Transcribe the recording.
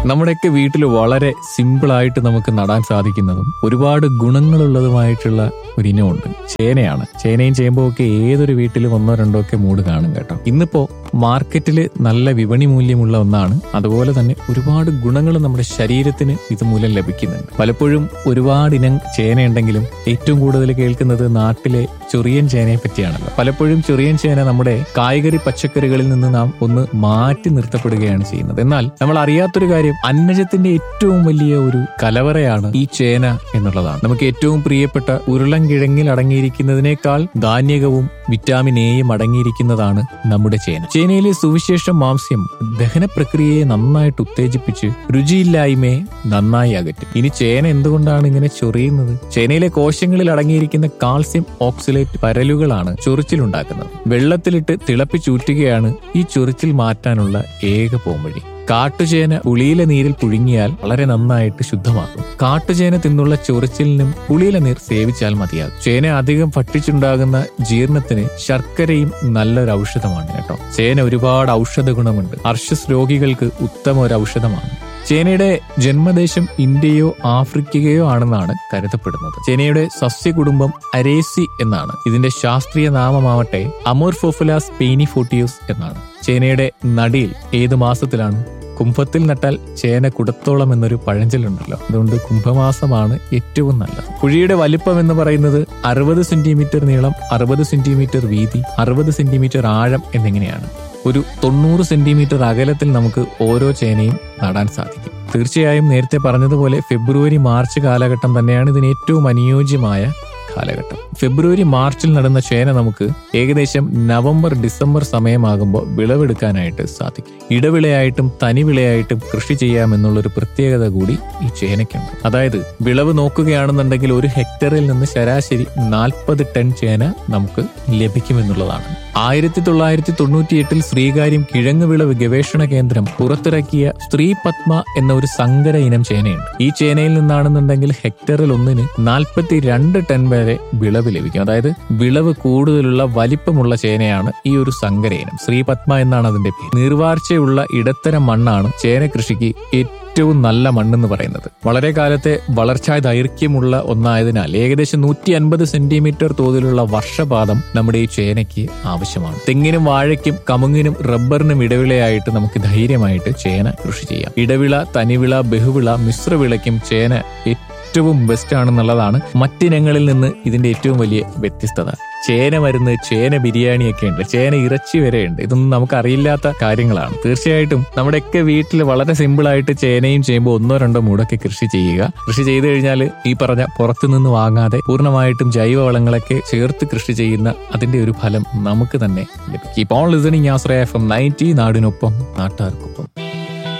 നമ്മുടെയൊക്കെ വീട്ടിൽ വളരെ സിമ്പിളായിട്ട് നമുക്ക് നടാൻ സാധിക്കുന്നതും ഒരുപാട് ഗുണങ്ങളുള്ളതുമായിട്ടുള്ള ഒരു ഇനമുണ്ട് ചേനയാണ് ചേനയും ചേമ്പും ഒക്കെ ഏതൊരു വീട്ടിലും ഒന്നോ രണ്ടോ ഒക്കെ മൂട് കാണും കേട്ടോ ഇന്നിപ്പോ മാർക്കറ്റിൽ നല്ല വിപണി മൂല്യമുള്ള ഒന്നാണ് അതുപോലെ തന്നെ ഒരുപാട് ഗുണങ്ങൾ നമ്മുടെ ശരീരത്തിന് ഇതുമൂലം ലഭിക്കുന്നുണ്ട് പലപ്പോഴും ഒരുപാട് ഇനം ചേനയുണ്ടെങ്കിലും ഏറ്റവും കൂടുതൽ കേൾക്കുന്നത് നാട്ടിലെ ചൊറിയൻ ചേനയെ പറ്റിയാണല്ലോ പലപ്പോഴും ചൊറിയൻ ചേന നമ്മുടെ കായ്കറി പച്ചക്കറികളിൽ നിന്ന് നാം ഒന്ന് മാറ്റി നിർത്തപ്പെടുകയാണ് ചെയ്യുന്നത് എന്നാൽ നമ്മൾ അറിയാത്തൊരു കാര്യം അന്നജത്തിന്റെ ഏറ്റവും വലിയ ഒരു കലവറയാണ് ഈ ചേന എന്നുള്ളതാണ് നമുക്ക് ഏറ്റവും പ്രിയപ്പെട്ട ഉരുളൻകിഴങ്ങിൽ അടങ്ങിയിരിക്കുന്നതിനേക്കാൾ ധാന്യകവും വിറ്റാമിൻ എയും അടങ്ങിയിരിക്കുന്നതാണ് നമ്മുടെ ചേന ചേനയിലെ സുവിശേഷം മാംസ്യം ദഹന പ്രക്രിയയെ നന്നായിട്ട് ഉത്തേജിപ്പിച്ച് രുചിയില്ലായ്മയെ നന്നായി അകറ്റും ഇനി ചേന എന്തുകൊണ്ടാണ് ഇങ്ങനെ ചൊറിയുന്നത് ചേനയിലെ കോശങ്ങളിൽ അടങ്ങിയിരിക്കുന്ന കാൽസ്യം ഓക്സിലേറ്റ് പരലുകളാണ് ചൊറിച്ചിലുണ്ടാക്കുന്നത് വെള്ളത്തിലിട്ട് തിളപ്പിച്ചൂറ്റുകയാണ് ഈ ചൊറിച്ചിൽ മാറ്റാനുള്ള ഏക പോംവഴി കാട്ടുചേന പുളിയിലെ നീരിൽ പുഴുങ്ങിയാൽ വളരെ നന്നായിട്ട് ശുദ്ധമാക്കും കാട്ടുചേന തിന്നുള്ള ചൊറിച്ചിലിനും പുളിയിലെ നീർ സേവിച്ചാൽ മതിയാകും ചേന അധികം ഭക്ഷിച്ചുണ്ടാകുന്ന ജീർണത്തിന് ശർക്കരയും നല്ലൊരു ഔഷധമാണ് കേട്ടോ ചേന ഒരുപാട് ഔഷധ ഗുണമുണ്ട് അർഷസ് രോഗികൾക്ക് ഉത്തമ ഒരു ഔഷധമാണ് ചേനയുടെ ജന്മദേശം ഇന്ത്യയോ ആഫ്രിക്കയോ ആണെന്നാണ് കരുതപ്പെടുന്നത് ചേനയുടെ സസ്യകുടുംബം അരേസി എന്നാണ് ഇതിന്റെ ശാസ്ത്രീയ നാമമാവട്ടെ അമോർഫോഫുലാസ് പെയിനിഫോട്ടിയൂസ് എന്നാണ് ചേനയുടെ നടിയിൽ ഏത് മാസത്തിലാണ് കുംഭത്തിൽ നട്ടാൽ ചേന കുടത്തോളം എന്നൊരു പഴഞ്ചലുണ്ടല്ലോ അതുകൊണ്ട് കുംഭമാസമാണ് ഏറ്റവും നല്ലത് കുഴിയുടെ വലിപ്പം എന്ന് പറയുന്നത് അറുപത് സെന്റിമീറ്റർ നീളം അറുപത് സെന്റിമീറ്റർ വീതി അറുപത് സെന്റിമീറ്റർ ആഴം എന്നിങ്ങനെയാണ് ഒരു തൊണ്ണൂറ് സെന്റിമീറ്റർ അകലത്തിൽ നമുക്ക് ഓരോ ചേനയും നടാൻ സാധിക്കും തീർച്ചയായും നേരത്തെ പറഞ്ഞതുപോലെ ഫെബ്രുവരി മാർച്ച് കാലഘട്ടം തന്നെയാണ് ഇതിന് ഏറ്റവും അനുയോജ്യമായ കാലഘട്ടം ഫെബ്രുവരി മാർച്ചിൽ നടുന്ന ചേന നമുക്ക് ഏകദേശം നവംബർ ഡിസംബർ സമയമാകുമ്പോൾ വിളവെടുക്കാനായിട്ട് സാധിക്കും ഇടവിളയായിട്ടും തനിവിളയായിട്ടും കൃഷി ചെയ്യാമെന്നുള്ളൊരു പ്രത്യേകത കൂടി ഈ ചേനയ്ക്കുണ്ട് അതായത് വിളവ് നോക്കുകയാണെന്നുണ്ടെങ്കിൽ ഒരു ഹെക്ടറിൽ നിന്ന് ശരാശരി നാൽപ്പത് ടൺ ചേന നമുക്ക് ലഭിക്കുമെന്നുള്ളതാണ് ആയിരത്തി തൊള്ളായിരത്തി തൊണ്ണൂറ്റിയെട്ടിൽ ശ്രീകാര്യം കിഴങ്ങ് വിളവ് ഗവേഷണ കേന്ദ്രം പുറത്തിറക്കിയ സ്ത്രീ പത്മ എന്ന ഒരു സങ്കര ഇനം ചേനയുണ്ട് ഈ ചേനയിൽ നിന്നാണെന്നുണ്ടെങ്കിൽ ഹെക്ടറിൽ ഒന്നിന് നാൽപ്പത്തി രണ്ട് ടൺ വരെ വിളവ് ലഭിക്കും അതായത് വിളവ് കൂടുതലുള്ള വലിപ്പമുള്ള ചേനയാണ് ഈ ഒരു സങ്കര ഇനം ശ്രീ പത്മ എന്നാണ് അതിന്റെ പേര് നീർവാർച്ചയുള്ള ഇടത്തരം മണ്ണാണ് ചേന കൃഷിക്ക് ഏറ്റവും നല്ല മണ്ണെന്ന് പറയുന്നത് വളരെ കാലത്തെ വളർച്ചാ ദൈർഘ്യമുള്ള ഒന്നായതിനാൽ ഏകദേശം നൂറ്റി അൻപത് സെന്റിമീറ്റർ തോതിലുള്ള വർഷപാതം നമ്മുടെ ഈ ചേനയ്ക്ക് ആവശ്യമാണ് തെങ്ങിനും വാഴയ്ക്കും കമുങ്ങിനും റബ്ബറിനും ഇടവിളയായിട്ട് നമുക്ക് ധൈര്യമായിട്ട് ചേന കൃഷി ചെയ്യാം ഇടവിള തനിവിള ബഹുവിള മിശ്രവിളയ്ക്കും ചേന ഏറ്റവും ബെസ്റ്റ് ആണെന്നുള്ളതാണ് മറ്റിനങ്ങളിൽ നിന്ന് ഇതിന്റെ ഏറ്റവും വലിയ വ്യത്യസ്തത ചേന മരുന്ന് ചേന ബിരിയാണിയൊക്കെ ഉണ്ട് ചേന ഇറച്ചി വരെ ഉണ്ട് ഇതൊന്നും നമുക്ക് അറിയില്ലാത്ത കാര്യങ്ങളാണ് തീർച്ചയായിട്ടും നമ്മുടെയൊക്കെ വീട്ടിൽ വളരെ സിമ്പിൾ ആയിട്ട് ചേനയും ചെയ്യുമ്പോൾ ഒന്നോ രണ്ടോ മൂടൊക്കെ കൃഷി ചെയ്യുക കൃഷി ചെയ്തു കഴിഞ്ഞാൽ ഈ പറഞ്ഞ പുറത്തു നിന്ന് വാങ്ങാതെ പൂർണ്ണമായിട്ടും ജൈവ വളങ്ങളൊക്കെ ചേർത്ത് കൃഷി ചെയ്യുന്ന അതിന്റെ ഒരു ഫലം നമുക്ക് തന്നെ ലഭിക്കും ഇപ്പോൾ listening Ashraya F M ninety നാടിനൊപ്പം നാട്ടുകാർക്കൊപ്പം